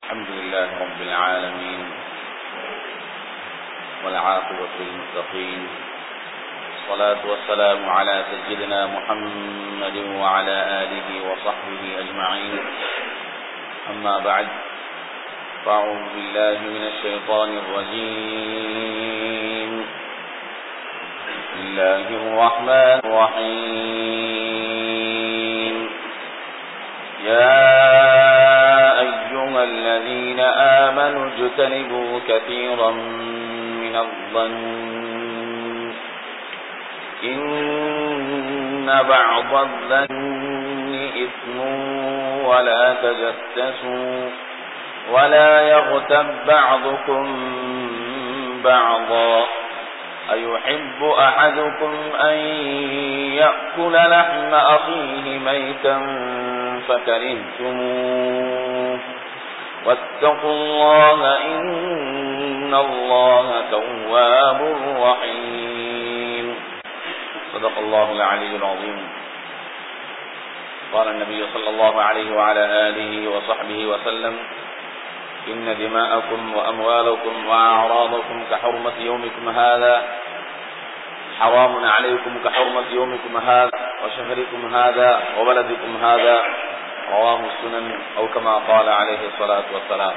الحمد لله رب العالمين والعاقبة للمتقين الصلاة والسلام على سيدنا محمد وعلى آله وصحبه أجمعين أما بعد فأعوذ بالله من الشيطان الرجيم بسم الله الرحمن الرحيم يا أيها الذين آمنوا اجتنبوا كثيرا من الظن إن بعض الظن إثم ولا تجسسوا ولا يغتب بعضكم بعضا أيحب أحدكم أن يأكل لحم أخيه ميتا فكرهتموه واتقوا الله إن الله تواب رحيم صدق الله العلي العظيم قال النبي صلى الله عليه وعلى آله وصحبه وسلم إن دماءكم وأموالكم وأعراضكم كحرمة يومكم هذا حرام عليكم كحرمة يومكم هذا وشهركم هذا وبلدكم هذا رواه السنن أو كما قال عليه الصلاة والسلام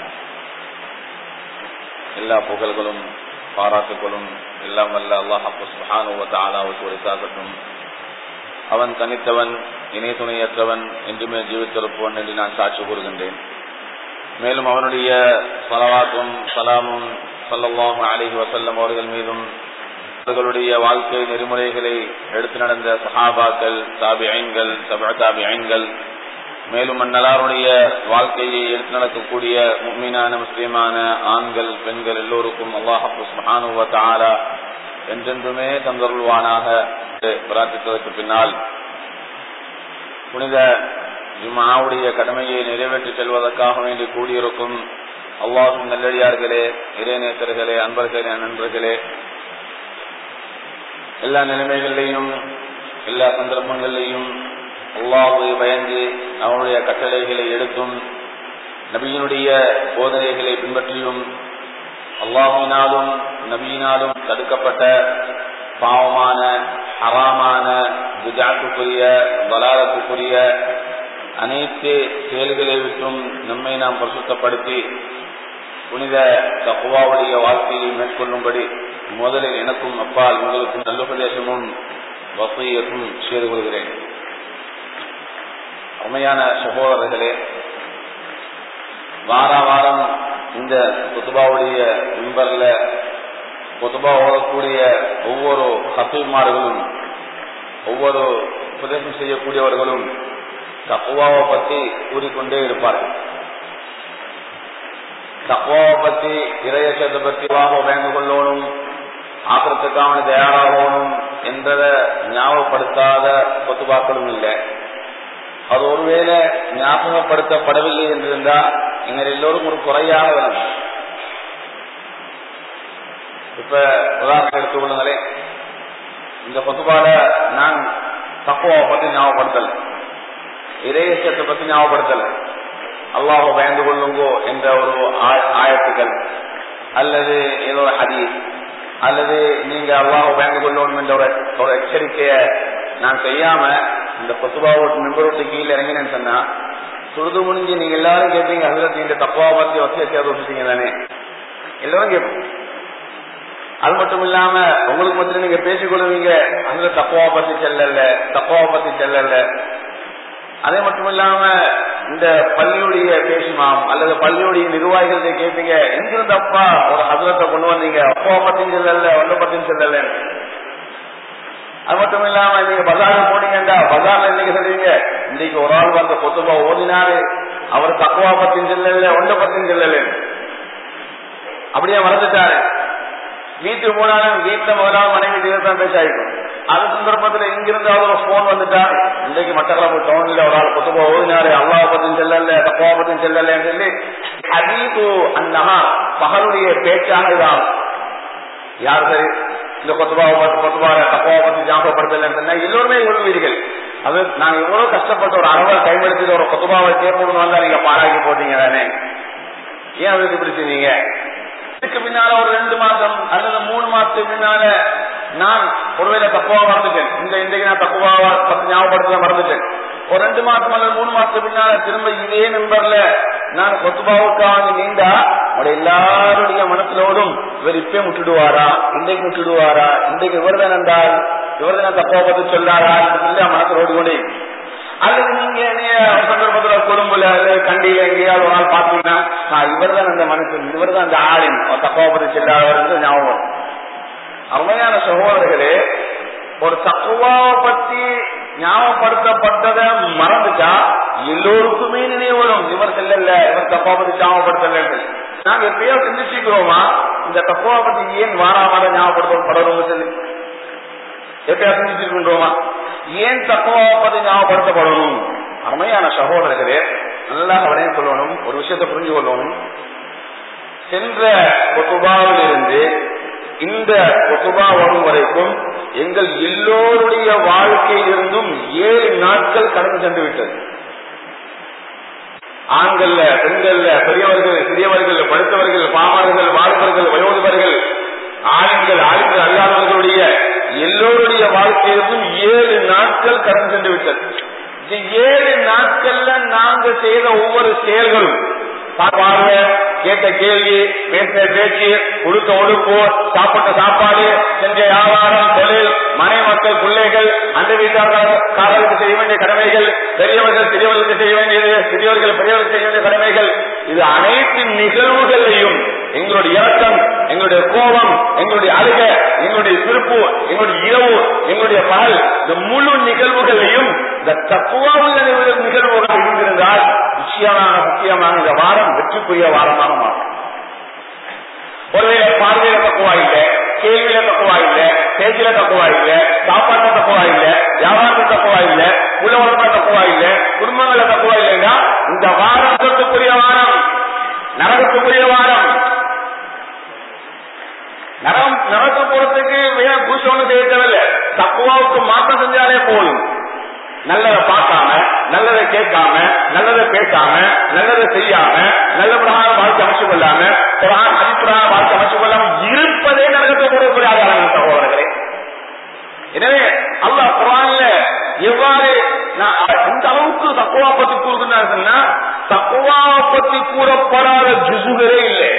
எல்லா புகழ்களும் பாராட்டுகளும் எல்லாம் வல்ல அல்லாஹ் சுப்ஹானஹு தஆலாவுக்கு உரித்தாகட்டும் அவன் தனித்தவன் இணை துணையற்றவன் என்றுமே ஜீவித்திருப்பவன் என்று நான் சாட்சி கூறுகின்றேன் மேலும் அவனுடைய சலவாத்தும் சலாமும் சல்லல்லாஹு அலைஹி வஸல்லம் அவர்கள் மீதும் அவர்களுடைய வாழ்க்கை நெறிமுறைகளை எடுத்து நடந்த சஹாபாக்கள் தாபிஐன்கள் தபா தாபிஐன்கள் மேலும் அந்நலாருடைய வாழ்க்கையை எடுத்து நடக்கக்கூடிய முக்மீனான முஸ்லீமான ஆண்கள் பெண்கள் எல்லோருக்கும் அல்லாஹு சுஹானுவ தாரா என்றென்றுமே தந்தருள்வானாக பிரார்த்தித்ததற்கு பின்னால் புனித ஜுமாவுடைய கடமையை நிறைவேற்றி செல்வதற்காக வேண்டி கூடியிருக்கும் அல்லாஹும் நல்லடியார்களே இறைநேசர்களே அன்பர்களே நண்பர்களே எல்லா நிலைமைகளிலையும் எல்லா சந்தர்ப்பங்களிலையும் அல்லாஹுவை பயந்து அவனுடைய கட்டளைகளை எடுத்தும் நபியினுடைய போதனைகளை பின்பற்றியும் அல்லாஹினாலும் நபியினாலும் தடுக்கப்பட்ட பாவமான ஹராமான குஜாத்துக்குரிய வலாரத்துக்குரிய அனைத்து செயல்களை விட்டும் நம்மை நாம் பரிசுத்தப்படுத்தி புனித தக்குவாவுடைய வாழ்க்கையை மேற்கொள்ளும்படி முதலில் எனக்கும் அப்பால் உங்களுக்கும் நல்லுபதேசமும் வசையத்தும் செய்து கொள்கிறேன் உண்மையான சகோதரர்களே வார வாரம் இந்த குத்துபாவுடைய மிம்பர்ல குத்துபா ஓடக்கூடிய ஒவ்வொரு கத்துமார்களும் ஒவ்வொரு உபதேசம் செய்யக்கூடியவர்களும் தக்குவாவை பத்தி கூறிக்கொண்டே இருப்பார்கள் தக்குவாவை பத்தி இறையச்சத்தை பத்தி வாங்க வேண்டு கொள்ளணும் ஆக்கிறதுக்கான தயாராகணும் என்றதை ஞாபகப்படுத்தாத கொத்துபாக்களும் இல்லை அது ஒருவேளை ஞாபகப்படுத்தப்படவில்லை என்றிருந்தா எங்கள் எல்லோரும் ஒரு குறையாக வேணும் இப்ப உதாரணம் எடுத்துக்கொள்ளுங்களே இந்த பொதுவாக நான் தக்குவாவை பத்தி ஞாபகப்படுத்தல இறையச்சத்தை பத்தி ஞாபகப்படுத்தல அல்லாஹ் பயந்து கொள்ளுங்கோ என்ற ஒரு ஆயத்துக்கள் அல்லது ஏதோ ஹதீஸ் அல்லது நீங்க அல்லாஹ் பயந்து கொள்ளணும் என்ற ஒரு எச்சரிக்கைய நான் செய்யாம இந்த கொத்துபாவோட மெம்பரோட்டு கீழே இறங்கினேன்னு சொன்னா சுடுது முடிஞ்சு நீங்க எல்லாரும் கேட்பீங்க அதுல நீங்க தப்பா பத்தி வசதியா விட்டுட்டீங்க தானே எல்லாரும் கேட்போம் அது மட்டும் இல்லாம உங்களுக்கு மட்டும் நீங்க பேசிக்கொள்வீங்க அதுல தப்பாவை பத்தி செல்லல தப்பாவை பத்தி செல்லல அதே மட்டும் இல்லாம இந்த பள்ளியுடைய பேசுமாம் அல்லது பள்ளியுடைய நிர்வாகிகளை கேட்பீங்க எங்கிருந்து அப்பா ஒரு ஹசரத்தை கொண்டு வந்தீங்க அப்பாவை பத்தியும் செல்லல ஒன்றை பத்தியும் செல்லல அது மட்டும் இல்லாம நீங்க பஜாருக்கு போனீங்கடா பஜார்ல இன்னைக்கு சொல்றீங்க இன்னைக்கு ஒரு ஆள் வந்து கொத்துபா ஓதினாரு அவர் தக்குவா பத்தியும் செல்லல ஒன்றை பத்தியும் செல்லல அப்படியே மறந்துட்டாரு வீட்டுக்கு போனாலும் வீட்டுல முதலாவது மனைவி தீர்த்தான் பேசாயிருக்கும் அது சந்தர்ப்பத்துல இங்கிருந்து அவர் ஒரு போன் வந்துட்டா இன்றைக்கு மட்டக்களப்பு டவுன்ல ஒரு ஆள் கொத்துபா ஓதினாரு அல்லாஹ் பத்தியும் செல்லல தக்குவா பத்தியும் செல்லலன்னு சொல்லி அதீது அன்னஹா பகலுடைய பேச்சாக இதான் யார் சரி இந்த கொத்துபாவை பார்த்து கொத்துபாவை தப்பாவை பத்தி ஞாபகப்படுத்தல எல்லோருமே சொல்லுவீர்கள் அது நாங்க எவ்வளவு கஷ்டப்பட்டு ஒரு அரை டைம் எடுத்துட்டு ஒரு கொத்துபாவை கேட்கணும் வந்தா நீங்க பாராக்கி போட்டீங்க தானே ஏன் அவருக்கு இப்படி செஞ்சீங்க இதுக்கு பின்னால ஒரு ரெண்டு மாசம் அல்லது மூணு மாசத்துக்கு பின்னால நான் ஒருவேளை தப்புவா மறந்துட்டேன் இந்த இன்றைக்கு நான் தப்புவா பத்து ஞாபகப்படுத்த மறந்துட்டேன் ஒரு ரெண்டு மாசம் அல்லது மூணு மாசத்துக்கு பின்னால திரும்ப இதே நம்பர்ல நான் கொத்துபாவுக்காக நீண்டா உடைய எல்லாருடைய மனசுலோடும் இவர் இப்பே முட்டுடுவாரா இன்றைக்கு முட்டுடுவாரா இன்றைக்கு இவர் தான் என்றால் இவர் தான் தப்பா பத்தி சொல்லாரா இல்ல மனசுல ஓடிக்கொண்டே அல்லது நீங்க என்னைய ஒரு சந்தர்ப்பத்துல கொழும்புல அல்லது கண்டியில எங்கேயாவது ஒரு நாள் பாத்தீங்கன்னா இவர் தான் அந்த மனுஷன் இவர் தான் அந்த ஆளின் தப்பா பத்தி சொல்லாதவர் ஞாபகம் அருமையான சகோதரர்களே ஒரு தக்குவாவை பத்தி ஞாபகப்படுத்தப்பட்டதை மறந்துட்டா எல்லோருக்குமே நினைவு வரும் இவர் செல்லல இவர் தப்பா பத்தி ஞாபகப்படுத்தல நாங்க எப்பயோ சிந்திச்சுக்கிறோமா இந்த தக்குவா பத்தி ஏன் வாராமல ஞாபகப்படுத்தப்படணும் சொல்லி எப்பயா சிந்திச்சிருக்கின்றோமா ஏன் தக்குவாவை பத்தி ஞாபகப்படுத்தப்படணும் அருமையான சகோதரர்களே நல்லா அவனே சொல்லணும் ஒரு விஷயத்தை புரிஞ்சு கொள்ளணும் சென்ற கொத்துபாவிலிருந்து இந்த கொத்துபா வரும் வரைக்கும் எங்கள் எல்லோருடைய வாழ்க்கையிலிருந்தும் ஏழு நாட்கள் கடந்து சென்று விட்டது ஆண்கள்ல பெண்கள்ல பெரியவர்கள் சிறியவர்கள் படுத்தவர்கள் பாமர்கள் வாழ்வர்கள் வயோதிபர்கள் ஆண்கள் ஆண்கள் அல்லாதவர்களுடைய எல்லோருடைய வாழ்க்கையிலிருந்தும் ஏழு நாட்கள் கடந்து சென்று விட்டது இந்த ஏழு நாட்கள்ல நாங்க செய்த ஒவ்வொரு செயல்களும் பார்வை கேட்ட கேள்வி பேசின பேச்சு கொடுத்த ஒழுப்பு சாப்பிட்ட சாப்பாடு செஞ்ச வியாபாரம் தொழில் மனை மக்கள் பிள்ளைகள் அந்த வீட்டாளர்களுக்கு செய்ய வேண்டிய கடமைகள் பெரியவர்கள் சிறியவர்களுக்கு செய்ய வேண்டியது சிறியவர்கள் பெரியவர்களுக்கு செய்ய வேண்டிய கடமைகள் இது அனைத்து நிகழ்வுகளையும் எங்களுடைய இறக்கம் எங்களுடைய கோபம் எங்களுடைய அழுக எங்களுடைய சிறப்பு எங்களுடைய இரவு எங்களுடைய பகல் இந்த முழு நிகழ்வுகளையும் இந்த தப்புவாவுள்ள நிகழ்வுகள் இருந்திருந்தால் நிச்சயமாக முக்கியமாக இந்த வாரம் வெற்றிக்குரிய வாரமாக மாறும் ஒருவேளை பார்வையில தக்குவா இல்ல கேள்வியில தக்குவா இல்ல பேச்சில தக்குவா இல்ல சாப்பாட்டுல தக்குவா இல்ல வியாபாரத்துல தக்குவா இல்ல உலகத்துல தக்குவா இல்ல குடும்பங்கள தக்குவா இல்லைன்னா இந்த வாரம் சொத்துக்குரிய வாரம் நரகத்துக்குரிய வாரம் நரம் நரத்து போறதுக்கு வேற பூசணும் செய்ய தேவையில்ல தக்குவாவுக்கு மாற்றம் செஞ்சாலே போதும் நல்லதை பார்க்காம நல்லதை கேட்காம நல்லதை பேசாம நல்லதை செய்யாம நல்ல பிரகாரம் வாழ்க்கை அமைச்சு கொள்ளாம குரான் அதிப்பிரகாரம் வாழ்க்கை அமைச்சு கொள்ளாம இருப்பதே நரகத்தை கூடக்கூடிய ஆதாரங்கள் சகோதரர்களே எனவே அல்லாஹ் குரான்ல எவ்வாறு இந்த அளவுக்கு தக்குவா பத்தி கூறுகிறாங்கன்னா தக்குவா பத்தி கூறப்படாத ஜுசுகளே இல்லை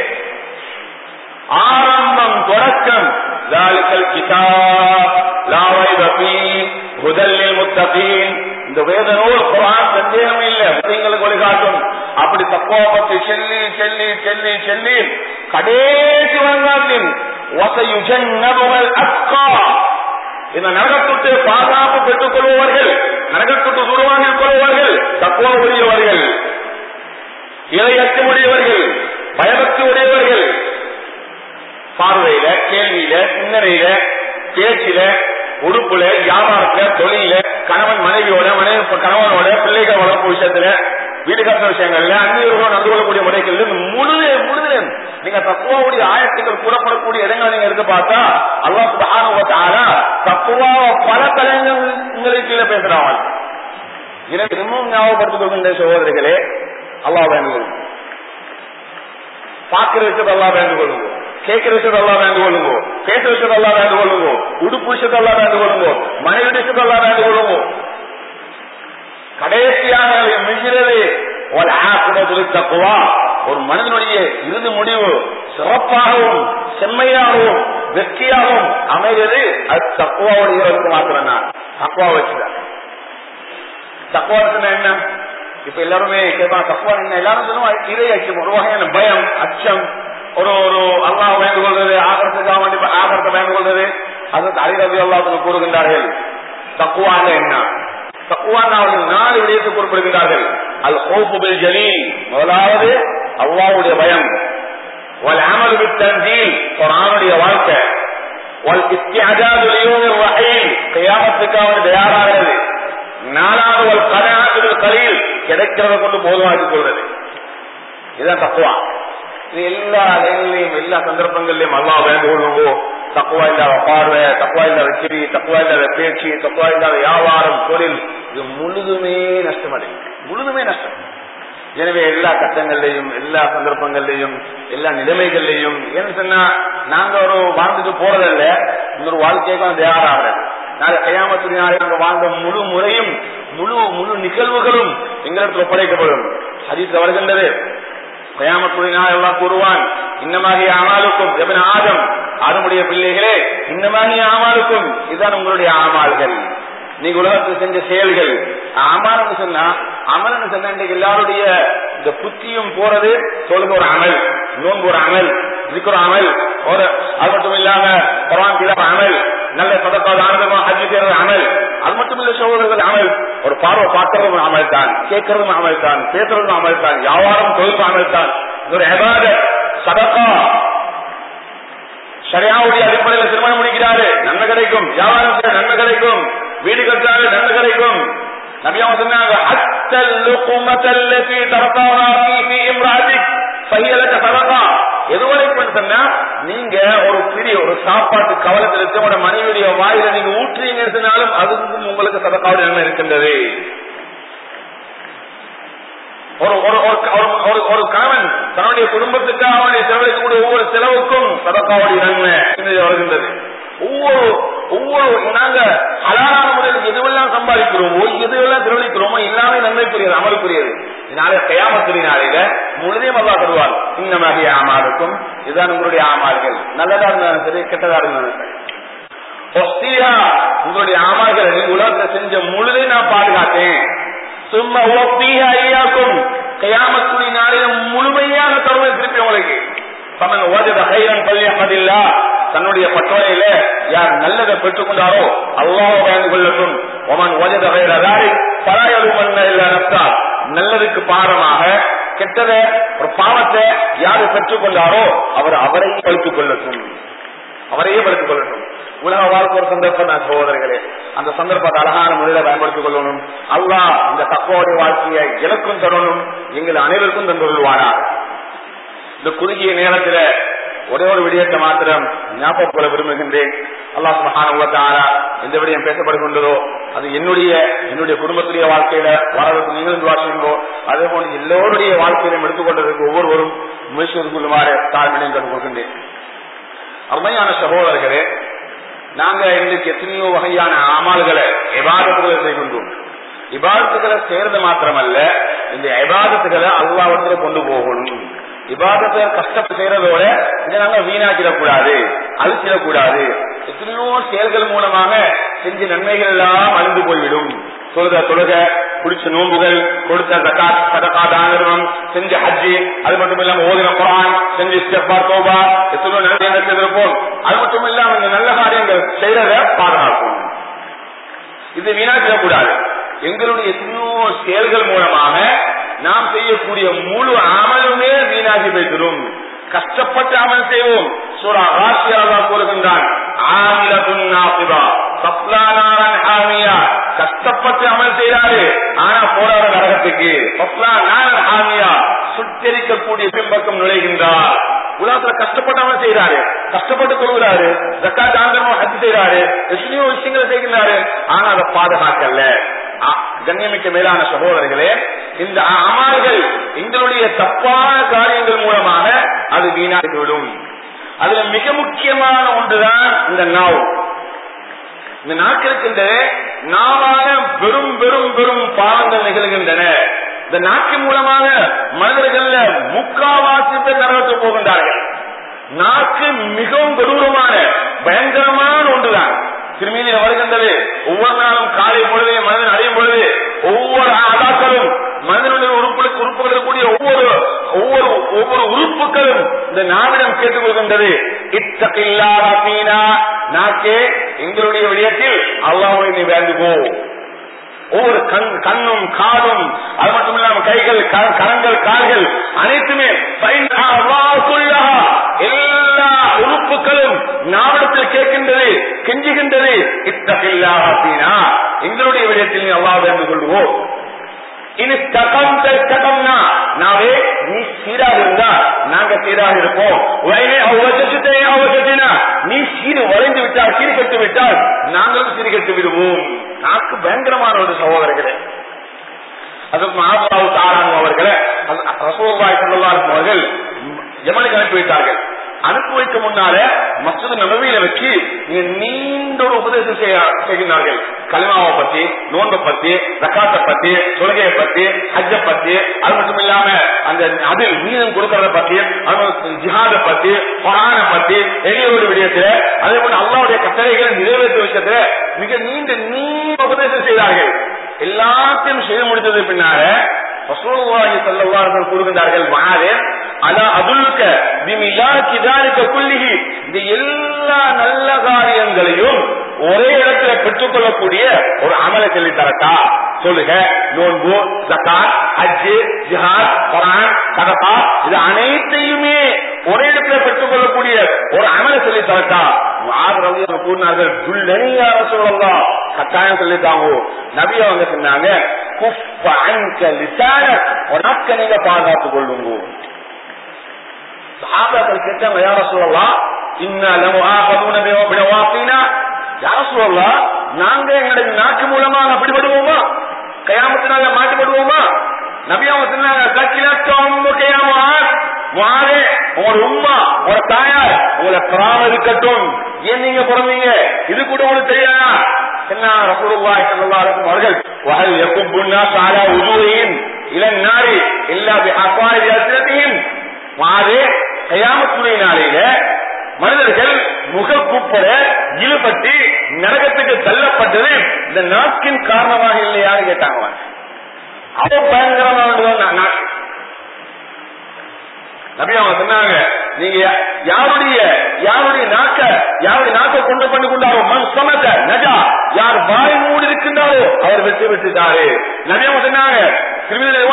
ஆரம்பம் தொடக்கம் ذلك الكتاب لا ريب فيه هدى للمتقين இந்த வேத நூல் குரான் சந்தேகம் இல்ல முஸ்லிம்களுக்கு வழிகாட்டும் அப்படி தப்பா பத்தி செல்லி செல்லி செல்லி செல்லி கடைசி வந்தாத்தின் வசயுஜன்னபுகள் அக்கா இந்த நரகத்துட்டு பாதுகாப்பு பெற்றுக் கொள்பவர்கள் நரகத்துட்டு தூரமாக கொள்பவர்கள் தக்குவா உடையவர்கள் இறையற்ற உடையவர்கள் பயபக்தி உடையவர்கள் பார்வையில கேள்வியில சிந்தனையில பேச்சில உடுப்புல வியாபாரத்துல தொழில கணவன் மனைவியோட மனைவி கணவனோட பிள்ளைகள் வளர்ப்பு விஷயத்துல வீடு கட்டுற விஷயங்கள்ல அந்நியர்களோடு நடந்து கொள்ளக்கூடிய முறைகள் முழு முழுது நீங்க தப்புவாவுடைய ஆயத்துக்கள் கூறப்படக்கூடிய இடங்களை நீங்க எடுத்து பார்த்தா அல்லா சுபான தப்புவா பல தலைங்களுக்கு கீழே பேசுறாங்க இதை திரும்பவும் ஞாபகப்படுத்திக் கொள்கின்ற சகோதரிகளே அல்லா வேண்டுகொள்ளும் பார்க்கிற விஷயத்தை அல்லா வேண்டுகொள்ளுங்க கேட்கிற விஷயத்தெல்லாம் வேண்டு கொள்ளுங்க பேசுற விஷயத்தெல்லாம் வேண்டு கொள்ளுங்க உடுப்பு விஷயத்தெல்லாம் வேண்டு கொள்ளுங்க மனைவி விஷயத்தெல்லாம் வேண்டு கொள்ளுங்க கடைசியாக மிகிறது ஒரு ஆக்குனது தக்குவா ஒரு மனிதனுடைய இறுதி முடிவு சிறப்பாகவும் செம்மையாகவும் வெற்றியாகவும் அமைகிறது அது தக்குவாவுடைய இறக்கு மாத்திரம் தான் தக்குவா வச்சுதான் தக்குவா என்ன இப்ப எல்லாருமே கேட்பாங்க தக்குவா என்ன எல்லாரும் சொல்லுவாங்க இறை அச்சம் ஒரு வகையான பயம் அச்சம் ஒரு ஒரு அல்லாஹ் வேண்டு கொள்வது ஆகரத்துக்காக வேண்டி ஆகரத்தை வேண்டு கொள்வது அது அலிரவி அல்லாஹ் கூறுகின்றார்கள் தக்குவாங்க என்ன தக்குவான் அவர்கள் நாலு விடயத்தை குறிப்பிடுகின்றார்கள் அல் கோப்புபில் ஜலி முதலாவது அல்லாவுடைய பயம் வல் அமல் தன்ஜீல் குரானுடைய வாழ்க்கை வல் இஸ்தியாஜாது லியோமிர் வஹீல் கியாமத்துக்காக தயாராகிறது நாலாவது வல் கனாத்துல் கலீல் கிடைக்கிறத கொண்டு போதுமாக்கிக் கொள்வது இதுதான் தக்குவா இது எல்லா நிலையிலையும் எல்லா சந்தர்ப்பங்கள்லயும் அல்லா வேண்டு கொள்ளுங்கோ தக்குவா இல்லாத பார்வை தக்குவா இல்லாத கிரி தக்குவா இல்லாத பேச்சு தக்குவா இல்லாத வியாபாரம் தொழில் இது முழுதுமே நஷ்டமடை முழுதுமே நஷ்டம் எனவே எல்லா கட்டங்கள்லையும் எல்லா சந்தர்ப்பங்கள்லையும் எல்லா நிலைமைகள்லையும் ஏன்னு சொன்னா நாங்க ஒரு வாழ்ந்துட்டு போறதல்ல இன்னொரு வாழ்க்கைக்கும் தயாராக நாளை கையாமத்துடைய நாளை நாங்க வாழ்ந்த முழு முறையும் முழு முழு நிகழ்வுகளும் எங்களிடத்தில் ஒப்படைக்கப்படும் ஹதீஸ் வருகின்றது கயாமத்துடைய நாள் எல்லாம் கூறுவான் இன்னமாகிய ஆமாலுக்கும் எவன் ஆதம் ஆதமுடைய பிள்ளைகளே இன்னமாகிய ஆமாலுக்கும் இதுதான் உங்களுடைய ஆமால்கள் நீங்க உலகத்தில் செஞ்ச செயல்கள் அமரன்னு சொன்னா அமரன்னு சொன்னா இன்றைக்கு எல்லாருடைய இந்த புத்தியும் போறது சொல்லுங்க ஒரு அமல் நோன்பு ஒரு அமல் இதுக்கு ஒரு அமல் ஒரு அது மட்டும் இல்லாம குரான் கிளம்ப அமல் நல்ல சதக்காத ஆனந்தமா ஹஜ் செய்யறது அமல் அது மட்டும் இல்ல சகோதரர்கள் அமல் ஒரு பார்வை பார்க்கறதும் அமல் தான் கேட்கறதும் அமல் தான் பேசுறதும் அமல் தான் வியாபாரம் தொழில் அமல் தான் ஒரு எபாத சதக்கா சரியாவுடைய அடிப்படையில் திருமணம் முடிக்கிறாரு நன்மை கிடைக்கும் வியாபாரம் செய்ய நன்மை கிடைக்கும் வீடு கட்டாரு நன்மை கிடைக்கும் நபியாவும் சொன்னாங்க அத்தல் லுகுமத்தல்லதி தரதானா ஃபீ ஃபீ இம்ராதிக் ஃபஹியலக சதகா எதுவரைக்கும் சொன்னா நீங்க ஒரு பிடி ஒரு சாப்பாட்டு கவலத்தில் இருக்க உங்களோட மனைவியுடைய வாயில நீங்க ஊற்றுறீங்கன்னு சொன்னாலும் அதுக்கும் உங்களுக்கு சதக்காவுடைய நன்மை இருக்கின்றது ஒரு ஒரு ஒரு ஒரு கணவன் தன்னுடைய குடும்பத்துக்காக அவனுடைய செலவழிக்கக்கூடிய ஒவ்வொரு செலவுக்கும் சதக்காவுடைய நன்மை வருகின்றது ஒவ்வொரு ஒவ்வொரு நாங்க அழகான முறையில் எதுவெல்லாம் சம்பாதிக்கிறோமோ எதுவெல்லாம் செலவழிக்கிறோமோ எல்லாமே நன்மைக்குரியது அமலுக்குரியது இதனால கயாமத்துடைய நாளையில முழுதையும் அல்லா தருவார் இந்த மாதிரி ஆமாளுக்கும் இதுதான் உங்களுடைய ஆமாள்கள் நல்லதா இருந்தாலும் சரி கெட்டதா இருந்தாலும் சரி உங்களுடைய ஆமாள்களை நீங்க உலகத்தை செஞ்ச முழுதையும் நான் பாதுகாத்தேன் சும்மா ஒப்பீக ஐயாக்கும் கயாமத்துடைய நாளில முழுமையாக தருவேன் திருப்பி உங்களுக்கு சமன் ஓஜத கைரன் பள்ளி அமதில்லா தன்னுடைய பட்டோலையில யார் நல்லதை பெற்றுக் கொண்டாரோ அல்லாஹ் பயந்து கொள்ளட்டும் ஒமன் ஓஜத கைரதாரி பராயலுமன் நப்தா நல்லதுக்கு பாரமாக கெட்டத ஒரு பாவத்தை யாரு பெற்றுக் கொண்டாரோ அவர் அவரையே படுத்துக் கொள்ளட்டும் அவரையே படுத்துக் கொள்ளட்டும் உலக வாழ்க்கை ஒரு சந்தர்ப்பம் தான் சகோதரர்களே அந்த சந்தர்ப்பத்தை அழகான முறையில பயன்படுத்திக் கொள்ளணும் அல்லாஹ் இந்த தப்போடைய வாழ்க்கையை எனக்கும் தரணும் எங்கள் அனைவருக்கும் தந்துள்ளாரா இந்த குறுகிய நேரத்துல ஒரே ஒரு விடயத்தை மாத்திரம் ஞாபகப்பட விரும்புகின்றேன் அல்லாஹ் மகானவத்தாரா எந்த விடயம் பேசப்படுகின்றதோ அது என்னுடைய என்னுடைய குடும்பத்துடைய வாழ்க்கையில வரவுக்கு நீங்களும் வாசிங்களோ அதே போல எல்லோருடைய வாழ்க்கையிலும் எடுத்துக்கொண்டதற்கு ஒவ்வொருவரும் முயற்சி கொள்ளுமாறு தாழ்மையும் கண்டுகொள்கின்றேன் அருமையான சகோதரர்களே நாங்க இன்றைக்கு எத்தனையோ வகையான அமால்களை எபாதத்துகளை செய்கின்றோம் இபாதத்துகளை செய்யறது மாத்திரமல்ல இந்த எபாதத்துகளை அல்லாவத்துல கொண்டு போகணும் இபாதத்தை கஷ்டப்பட்டு செய்யறதோட இதை நாங்க வீணாக்கிடக்கூடாது அழிச்சிடக்கூடாது எத்தனையோ செயல்கள் மூலமாக செஞ்ச நன்மைகள் எல்லாம் அழிந்து போய்விடும் தொழுத தொழுக குடிச்ச நோன்புகள் கொடுத்த ஜக்காத் சதகா தானிரம் செஞ்ச ஹஜ்ஜி அது மட்டும் இல்லாம ஓதின குரான் செஞ்ச இஸ்தஃபார் தோபா எத்தனையோ நல்ல செய்திருப்போம் அது மட்டும் இல்லாம இந்த நல்ல காரியங்கள் செய்யறத பாதுகாக்கும் இது வீணாக்கிடக்கூடாது எங்களுடைய எத்தனையோ செயல்கள் மூலமாக நாம் செய்யக்கூடிய முழு அமலுமே வீணாகி வைக்கிறோம் கஷ்டப்பட்டு அமல் செய்வோம் சூரா ராசியா கூறுகின்றான் ஆமிலத்துன் நாசிபா சப்லானாரன் ஆமியா கஷ்டப்பட்டு அமல் செய்யறாரு ஆனா போறாரு நரகத்துக்கு சப்லா நாரன் ஆமியா சுட்டரிக்கக்கூடிய பின்பக்கம் நுழைகின்றார் உலகத்துல கஷ்டப்பட்டு அமல் செய்யறாரு கஷ்டப்பட்டு கொள்கிறாரு ஜக்கா தாண்டனோ ஹஜ் செய்யறாரு எத்தனையோ விஷயங்களை செய்கின்றாரு ஆனா அதை பாதுகாக்கல கண்ணியமிக்க மேலான சகோதரர்களே இந்த அமால்கள் எங்களுடைய தப்பான காரியங்கள் மூலமாக அது வீணாகிவிடும் அதுல மிக முக்கியமான ஒன்றுதான் இந்த நாவ் இந்த நாட்களுக்கு நாவால பெரும் பெரும் பெரும் பாவங்கள் நிகழ்கின்றன இந்த நாக்கு மூலமாக மனிதர்கள்ல முக்காவாசி பேர் நரகத்து போகின்றார்கள் நாக்கு மிகவும் கொடூரமான பயங்கரமான ஒன்றுதான் திருமீனில் வருகின்றது ஒவ்வொரு நாளும் காலை பொழுதே மனிதன் அடையும் பொழுது ஒவ்வொரு அதாக்களும் மனிதனுடைய உறுப்புகளுக்கு உறுப்புகள் கூடிய ஒவ்வொரு ஒவ்வொரு ஒவ்வொரு உறுப்புகளும் இந்த நாவிடம் கேட்டுக் கொள்கின்றது இத்தகில்லா நாக்கே எங்களுடைய விடயத்தில் அல்லாஹை நீ வேண்டுகோ ஒவ்வொரு கண் கண்ணும் காதும் அது மட்டும் இல்லாம கைகள் கரங்கள் கால்கள் அனைத்துமே எல்லா உறுப்புகளும் நாவிடத்தில் கேட்கின்றது கெஞ்சுகின்றது இத்தகில்லா எங்களுடைய விடயத்தில் நீ அல்லாஹ் வேண்டு கொள்வோம் இனி தகம் தகம்னா நாவே நீ சீராக இருந்தா நாங்க சீராக இருப்போம் நீ சீரு வளைந்து விட்டால் சீர் கட்டு விட்டால் நாங்களும் சீர் கட்டு விடுவோம் நாக்கு பயங்கரமான ஒரு சகோதரர்களே அது மகாபாவு தாராங்க அவர்களை ரசூலுல்லாஹி ஸல்லல்லாஹு அலைஹி அவர்கள் யமனுக்கு அனுப்பி வைத்தார்கள் அனுப்பி வைக்க முன்னால மசூது நபவியில வச்சு நீங்க நீண்ட ஒரு உபதேசம் செய்ய- செய்கின்றார்கள் கலிமாவை பத்தி நோன்பை பத்தி ரக்காத்தை பத்தி தொழுகையை பத்தி ஹஜ்ஜ பத்தி அது மட்டும் இல்லாம அந்த அதில் மீதம் கொடுக்கறத பத்தி அது ஜிஹாத பத்தி குரான பத்தி எளியோட விடயத்துல அதே போல அல்லாவுடைய கட்டளைகளை நிறைவேற்ற விஷயத்துல மிக நீண்ட நீண்ட உபதேசம் செய்தார்கள் எல்லாத்தையும் செய்து முடித்தது பின்னால ரசூலுல்லாஹி ஸல்லல்லாஹு அலைஹி வஸல்லம் கூறுகின்றார்கள் மாறே அலா அதுல்க பிமிலாக்கி தாலிக குல்லிஹி இந்த எல்லா நல்ல காரியங்களையும் ஒரே இடத்துல பெற்றுக்கொள்ளக்கூடிய ஒரு அமலை சொல்லி தரட்டா சொல்லுக நோன்பு ஜக்காத் ஹஜ்ஜு ஜிஹாத் குர்ஆன் சதகா இது அனைத்தையுமே ஒரே இடத்துல பெற்றுக்கொள்ளக்கூடிய ஒரு அமலை சொல்லி தரட்டா முஆத் ரலியல்லாஹு அன்ஹு கூறினார்கள் துல்லனி யா ரசூலல்லாஹ் கட்டாயம் சொல்லிட்டாங்க நபி அவங்க சொன்னாங்க குஃப அன்க லிசான உனக்க நீங்க பாதுகாத்துக் கொள்ளுங்க சஹாபாக்கள் கேட்டாங்க யார சொல்லலாம் இன்ன லமு ஆகதுன பினவாசினா யார சொல்லலாம் நாங்க எங்களுடைய நாட்டு மூலமாக பிடிபடுவோமா கயாமத்தினால மாட்டுப்படுவோமா நபி அவங்க சொன்னாங்க சக்கிலத்தம் கையாமா மாறே உங்களோட உம்மா உங்களோட தாயார் உங்களை பராமரிக்கட்டும் ஏன் நீங்க பிறந்தீங்க இது கூட உங்களுக்கு தெரியாதா என்ன ரசூலுல்லாஹி ஸல்லல்லாஹு அலைஹி வஸல்லம் அவர்கள் வஹல் யகுபுன்னா சாலா உஜூரின் இல நாரி இல்லா பிஹஃபாரி அஸ்ரதிஹிம் மாறே கயாமத்துடைய நாளையில மனிதர்கள் முகக்கூப்பட இழுபட்டு நரகத்துக்கு தள்ளப்பட்டது இந்த நாக்கின் காரணமாக இல்லையான்னு கேட்டாங்க அவ்வளவு பயங்கரமான நாக்கு நபி அவங்க சொன்னாங்க நீங்க யாருடைய யாருடைய நாக்க யாருடைய நாக்க கொண்டு பண்ணி கொண்டாரோ மண் சமத்த நஜா யார் வாய் மூடி இருக்கின்றாரோ அவர் வெற்றி பெற்றுட்டாரு நபி அவங்க சொன்னாங்க திருவிழா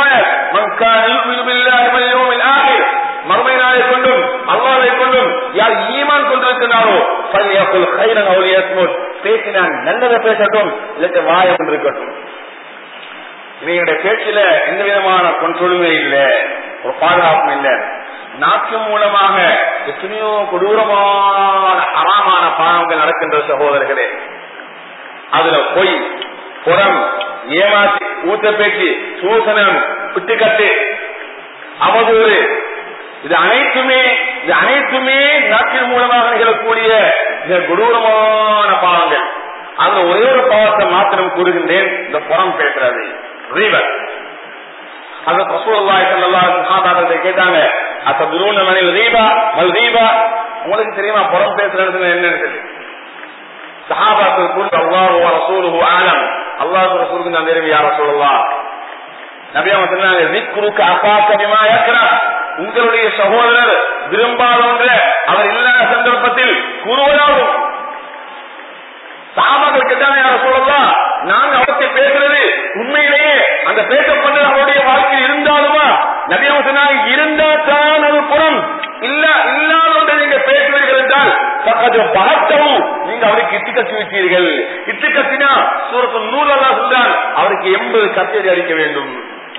மறுமை நாளை கொண்டும் அல்லாவை கொண்டும் யார் ஈமான் கொண்டிருக்கிறாரோ பல்லியக்குள் கைரன் அவளியஸ்மோட் பேசினான் நல்லதை பேசட்டும் இல்லட்டு வாயை கொண்டிருக்கட்டும் இவங்களுடைய பேச்சில எந்த விதமான கொன்றொழுமே இல்லை ஒரு பாதுகாப்பும் இல்லை நாட்டு மூலமாக எத்தனையோ கொடூரமான அறாமான பாவங்கள் நடக்கின்ற சகோதரர்களே அதுல பொய் புறம் ஏமாற்றி ஊத்த பேச்சு சூசனம் விட்டுக்கட்டு அவதூறு இது அனைத்துமே இது அனைத்துமே நாட்டின் மூலமாக நிகழக்கூடிய மிக கொடூரமான பாவங்கள் அதுல ஒரே ஒரு பாவத்தை மாத்திரம் கூறுகின்றேன் இந்த புறம் பேசுறது ரீவர் அது ரசூலுல்லாஹி ஸல்லல்லாஹு அலைஹி வஸல்லம் கேட்டாங்க அத்ததுரூன மனில் ரீபா மல் ரீபா உங்களுக்கு தெரியுமா புறம் பேசுறது என்னன்னு சொல்லி சஹாபாக்கள் கூட அல்லாஹ் வ ரசூலுஹு ஆலம் அல்லாஹ் ரசூலுக்கு நான் தெரியும் யா ரசூலுல்லாஹ் நபி அவங்க சொன்னாங்க ذிக்ருக அகாக பிமா யக்ரா உங்களுடைய சகோதரர் விரும்பாத ஒன்று அவர் இல்லாத சந்தர்ப்பத்தில் கூறுவதாகும் சாபாக்கள் கேட்டாங்க யார சொல்லலாம் நாங்க அவர்கிட்ட பேசுறது உண்மையிலேயே அந்த பேசப்பட்டது அவருடைய வாழ்க்கையில் இருந்தாலுமா நபியம் சொன்னாங்க இருந்தா தான் அது புறம் இல்ல இல்லாத ஒன்றை நீங்க பேசுவீர்கள் என்றால் பக்கத்து பகத்தவும் நீங்க அவருக்கு இட்டு கட்டி விட்டீர்கள் இட்டு கத்தினா சூரத்து நூறு அல்லா சொல்றான் அவருக்கு எண்பது கத்தேரி அடிக்க வேண்டும்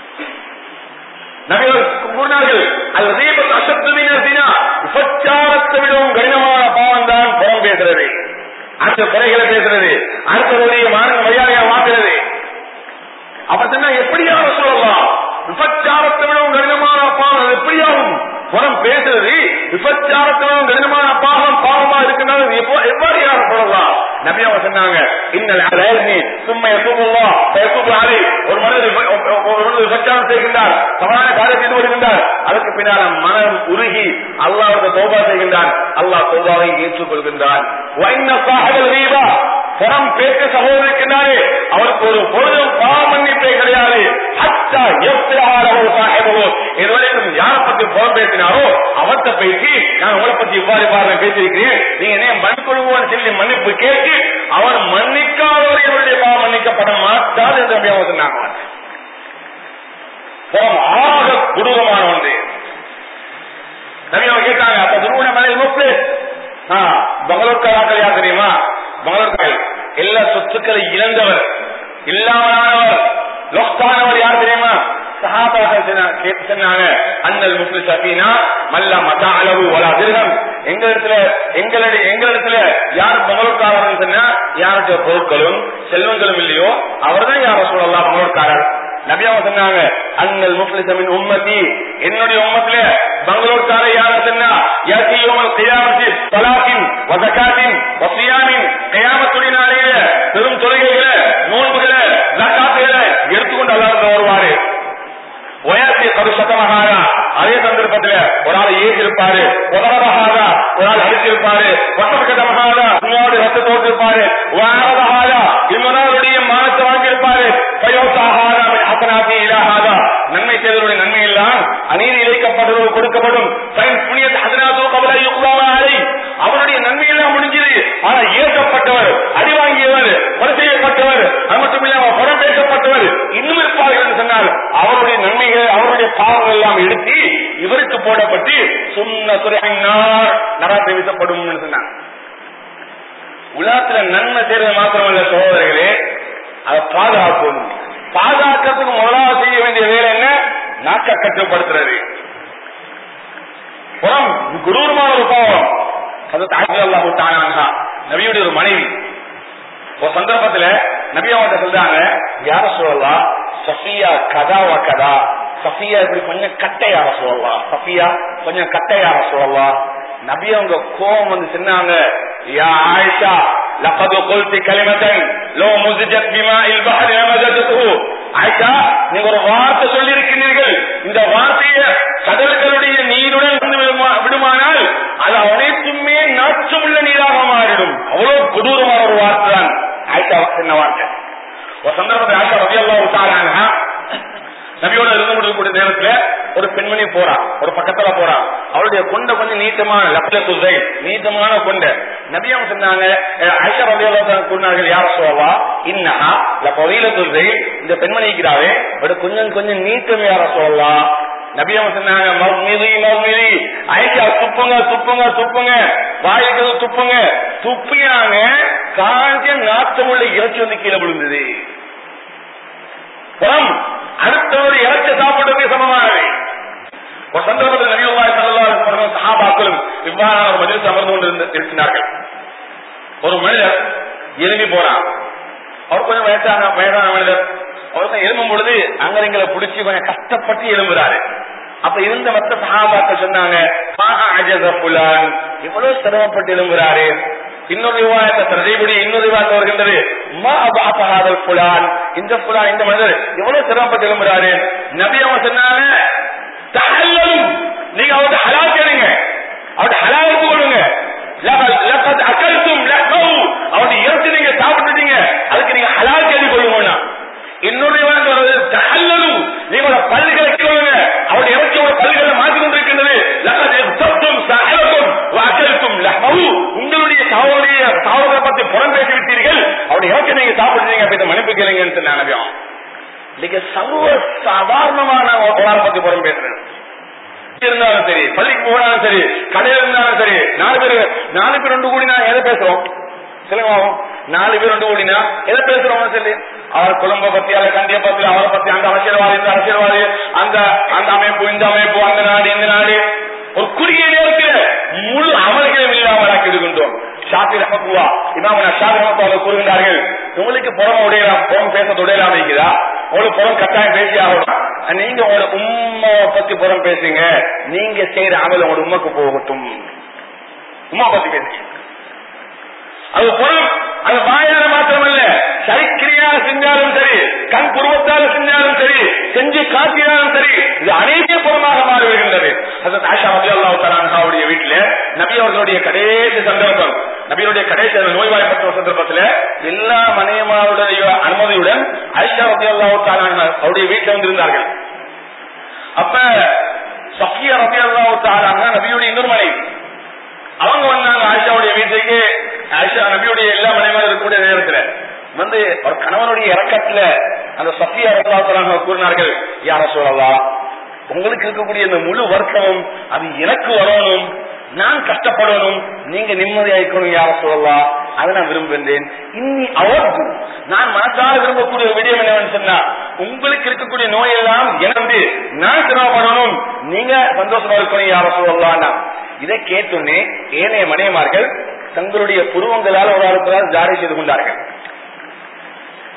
நபிகள் கூறினார்கள் அது தீபத் அசத்துவினா விபச்சாரத்தை விடவும் கடினமான பாவம் தான் புறம் பேசுறது அடுத்த குறைகளை பேசுறது அடுத்தவருடைய மான மரியாதையா மாத்துறது அப்ப சொன்னா எப்படியாக சொல்லலாம் விபச்சாரத்தை விடவும் கடினமான பாவம் எப்படியாகும் புறம் பேசுறது விபச்சாரத்தை விடவும் கடினமான பாவம் பாவமா இருக்குன்னு எவ்வாறு யாரும் சொல்லலாம் நபி அவங்க சொன்னாங்க இன்னல் சும்மா எப்பூபுல்லா எப்பூபு அலை ஒரு மனிதர் ஒரு மனிதர் விபச்சாரம் செய்கின்றார் சமான காரியம் செய்து வருகின்றார் அதற்கு பின்னால் மனம் உருகி அல்லாவுக்கு தோபா செய்கின்றான் அல்லாஹ் தோபாவை ஏற்றுக்கொள்கின்றான் புறம் பேச சகோதரிக்கின்றாரே அவருக்கு ஒரு பொழுதும் பாவ மன்னிப்பே கிடையாது ஹத்தா எவ்வளவு சாஹிபோ இதுவரைக்கும் யாரை பத்தி புறம் பேசினாரோ அவர்த்த பேசி நான் உங்களை பத்தி இவ்வாறு இவ்வாறு பேசியிருக்கிறேன் நீங்க என்ன மன்னிக்கொள்வோன்னு சொல்லி மன்னிப்பு கேட்டு அவர் மன்னிக்காதவர் என்னுடைய பாவம் மன்னிக்கப்பட மாட்டாது என்று அப்படி அவங்க சொன்னாங்க புறம் ஆக கொடூரமான ஒன்று நபி அவங்க கேட்டாங்க அப்ப துருவன மலை முப்பு பங்களூர்காராக்கள் யார் தெரியுமா பங்களூர்காரர்கள் எல்லா சொத்துக்களை இழந்தவர் இல்லாமலானவர் லொக்தானவர் யார் தெரியுமா சஹாபாக்கள் சொன்னாங்க அண்ணல் முஸ்லிம் சபீனா மல்ல மத அளவு வலா திருகம் எங்க இடத்துல எங்களுடைய எங்களிடத்துல யார் பங்களூர்காரர்கள் சொன்னா யாருடைய பொருட்களும் செல்வங்களும் இல்லையோ அவர் தான் யார சொல்லலாம் பங்களூர்காரர் நபியாவ சொன்னாங்க அண்ணல் முஃப்லிசமின் உம்மத்தி என்னுடைய உம்மத்துல பங்களூர்கார யார சொன்னா யாத்தி யோமல் கியாமத்தி தலாக்கின் வசகாத்தின் வசியாமின் கியாமத்துடைய நாளையில பெரும் தொழுகைகளை நோன்புகளை ஜக்காத்துகளை எடுத்துக்கொண்டு அல்லாஹ் வருவாரு ஒயாசி கருஷத்தமகாரா அதே சந்தர்ப்பத்துல ஒரு ஆள் ஏற்றிருப்பாரு உதரமகாரா ஒரு ஆள் அடிச்சிருப்பாரு ஒட்டப்பட்டமகாரா இன்னொரு ரத்த தோற்றிருப்பாரு வாரதகாரா இன்னொருடைய மானத்தை வாங்கியிருப்பாரு பயோசாகாரா அசனாசி இலாகாதா நன்மை செய்தவருடைய நன்மை எல்லாம் அநீதி இழைக்கப்பட்டவர் கொடுக்கப்படும் பயன் புனித அதனால கவலை யுக்லாவை அவருடைய நன்மை எல்லாம் முடிஞ்சது ஆனா ஏற்கப்பட்டவர் அடி வாங்கியவர் கொலை செய்யப்பட்டவர் அது மட்டும் இல்லாம புறம் பேசப்பட்டவர் இன்னும் இருப்பார்கள் என்று சொன்னால் அவருடைய நன்மைகள் அவருடைய பாவங்கள் எல்லாம் எடுத்து இவருக்கு போடப்பட்டு சுண்ண துறையினார் நராத்தை வீசப்படும் சொன்னாங்க உலகத்துல நன்மை செய்யறது மாத்திரமல்ல சகோதரர்களே அதை பாதுகாக்கணும் பாதுகாக்கிறதுக்கு முதலாவது செய்ய வேண்டிய வேலை என்ன நாக்க கட்டுப்படுத்துறது புறம் குரூரமான ஒரு பாவம் அது தாஜல்லாஹு தானா நபியுடைய ஒரு மனைவி ஒரு சந்தர்ப்பத்துல நபி அவங்க சொல்றாங்க யார சொல்லலாம் சஃபியா கதாவா கதா சஃபியா இப்படி கொஞ்சம் கட்டையார சொல்லலாம் சஃபியா கொஞ்சம் கட்டையார சொல்லலாம் நபி அவங்க கோபம் வந்து சொன்னாங்க யா ஆயிஷா لقد قلت كلمة لو مزجت بماء البحر لمزجته ஆயிஷா நீங்க ஒரு வார்த்தை சொல்லி இருக்கிறீர்கள் இந்த வார்த்தையை கடல்களுடைய நீருடன் வந்து விடுமா- விடுமானால் அது அனைத்துமே நாற்றமுள்ள நீராக மாறிடும் அவ்வளவு கொடூரமான ஒரு வார்த்தை தான் ஆயிஷா சின்ன வார்த்தை ஒரு சந்தர்ப்பத்தை ஆயிஷா ரவி அல்லா விட்டாங்க நபியோட இருந்து முடிக்கக்கூடிய நேரத்துல ஒரு பெண்மணி போறா ஒரு பக்கத்துல போறா அவளுடைய கொண்ட கொஞ்சம் நீட்டமான லப்ல துசை நீட்டமான கொண்ட நபியம் சொன்னாங்க அஹ் ஆயிஷா ரவி அல்லா கூறினார்கள் யார சொல்லவா இன்னஹா லபவீல துசை இந்த பெண்மணி இருக்கிறாவே அவட கொஞ்சம் கொஞ்சம் நீட்டம் யார சொல்லலாம் நபியம் சொன்னாங்க மர்மிதி மர்மிதி ஆயிஷா துப்புங்க துப்புங்க துப்புங்க வாய்க்கு துப்புங்க துப்பியாங்க காஞ்ச நாட்டமுள்ள இறைச்சி வந்து கீழே விழுந்தது புறம் அடுத்தவர் இறைச்சி சாப்பிட்டதே சமமானவை ஒரு சந்தர்ப்பத்தில் நபியுல்லாஹி ஸல்லல்லாஹு அலைஹி வஸல்லம் சஹாபாக்களும் இவ்வாறான ஒரு மஜ்லிஸ் அமர்ந்து கொண்டு இருக்கிறார்கள் ஒரு மனிதர் எழும்பி போறான் அவர் கொஞ்சம் வயசான வயதான மனிதர் அவர் கொஞ்சம் எழும்பும் பொழுது அங்கங்களை பிடிச்சி கொஞ்சம் கஷ்டப்பட்டு எழும்புறாரு அப்ப இருந்த மத்த சகாபாக்கள் சொன்னாங்க "மா அஜஸ ஃபுலான் இவ்வளவு சிரமப்பட்டு எழும்புறாரு இன்னொரு விவாதத்தை பிரதிபடி இன்னொரு விவாதம் வருகின்றது மா அபாபஹாதல் ஃபுலான் இந்த ஃபுலான் இந்த மனிதர் இவ்வளவு சிரமப்பட்டு எழும்புறாரு நபி அவங்க சொன்னாங்க "தஹல்லலும்." நீங்க அவர்கிட்ட ஹலால் கேளுங்க அவர்கிட்ட ஹலால் எடுத்து கொள்ளுங்க லகத் லகத் அகல்தும் லஹவு அவருடைய இறைச்சி நீங்க சாப்பிட்டுட்டீங்க அதுக்கு நீங்க ஹலால் கேள்வி கொள்ளுங்க இன்னொரு வார்த்தை வருது தஹல்லலு நீங்களோட பல்லுகளை கேளுங்க அவருடைய இறைச்சியோட பல்லுகளை மாற்றி கொண்டிருக்கின்றது லகத் இக்தப்தும் சஹலக்கும் வஅகல்தும் லஹவு உங்களுடைய சகோதரிய சகோதரரை பத்தி புறம் பேசி விட்டீர்கள் அவருடைய இறைச்சி நீங்க சாப்பிட்டுட்டீங்க அப்ப இதை மன்னிப்பு கேளுங்கன்னு சொன்ன நபியம் இன்னைக்கு சர்வ சாதாரணமான ஒரு ஆளை பத்தி புறம் பேசுறேன் இருந்தாலும் சரி பள்ளிக்கு போனாலும் சரி கடையில இருந்தாலும் சரி நாலு பேர் நாலு பேர் ரெண்டு கூடினா எதை பேசுறோம் சொல்லுங்க நாலு பேர் ரெண்டு கூடினா எதை பேசுறோம் சொல்லி அவர் குடும்ப பத்தி அல்ல கண்டிய பத்தி அவரை பத்தி அந்த அரசியல்வாதி இந்த அரசியல்வாதி அந்த அந்த அமைப்பு இந்த அமைப்பு அந்த நாடு இந்த நாடு ஒரு குறுகிய நேரத்தில் முழு அமல்களும் இல்லாமல் ஆக்கி விடுகின்றோம் ஷாபி ரஹமத்துவா இமாம் ஷாபி ரஹமத்துவா கூறுகின்றார்கள் உங்களுக்கு புறம் உடையலாம் புறம் பேச உடையலாம் இருக்கிறா உங்களுக்கு புறம் கட்டாயம் பேசி ஆகணும் நீங்க உங்களோட உம்மாவை பத்தி புறம் பேசுங்க நீங்க செய்யற அமல் உங்களோட உண்மைக்கு போகட்டும் உம்மா பத்தி பேசுங்க அது பொருள் அது வாயால மாத்திரமல்ல சரிக்கிரியா செஞ்சாலும் சரி கண் புருவத்தால செஞ்சாலும் சரி செஞ்சு காட்டினாலும் சரி இது அனைத்தே புறமாக மாறி வருகின்றது அது ஆஷா அபி அல்லாவுடைய வீட்டுல நபி அவர்களுடைய கடைசி சந்தர்ப்பம் நபியுடைய கடைசி அந்த நோய்வாய்ப்பட்ட சந்தர்ப்பத்துல எல்லா மனையமாருடைய அனுமதியுடன் ஐஷா அபி அல்லாஹு அவருடைய வீட்டுல வந்திருந்தார்கள் அப்ப சஃபியா ரபி அல்லாஹு நபியுடைய இன்னொரு மனைவி அவங்க வந்தாங்க ஆயிஷாவுடைய வீட்டுக்கு ஆயிஷா நபியுடைய எல்லா மனைவியும் இருக்கக்கூடிய நேரத்துல வந்து ஒரு கணவனுடைய இறக்கத்துல அந்த சத்திய அரசாங்க கூறினார்கள் யார சொல்லலாம் உங்களுக்கு இருக்கக்கூடிய இந்த முழு வர்க்கமும் அது எனக்கு வரணும் நான் கஷ்டப்படணும் நீங்க நிம்மதியாயிக்கணும் யார சொல்லலாம் அதை நான் விரும்புகின்றேன் இன்னி அவருக்கு நான் மனசால விரும்பக்கூடிய ஒரு விடயம் என்னவென்று சொன்னா உங்களுக்கு இருக்கக்கூடிய நோயெல்லாம் இழந்து நான் சிரமப்படணும் நீங்க சந்தோஷமா இருக்கணும் யார சொல்லலாம் இதை கேட்டுன்னே ஏனைய மனையமார்கள் தங்களுடைய புருவங்களால் ஒரு ஆளுக்கு ஜாரி செய்து கொண்டார்கள்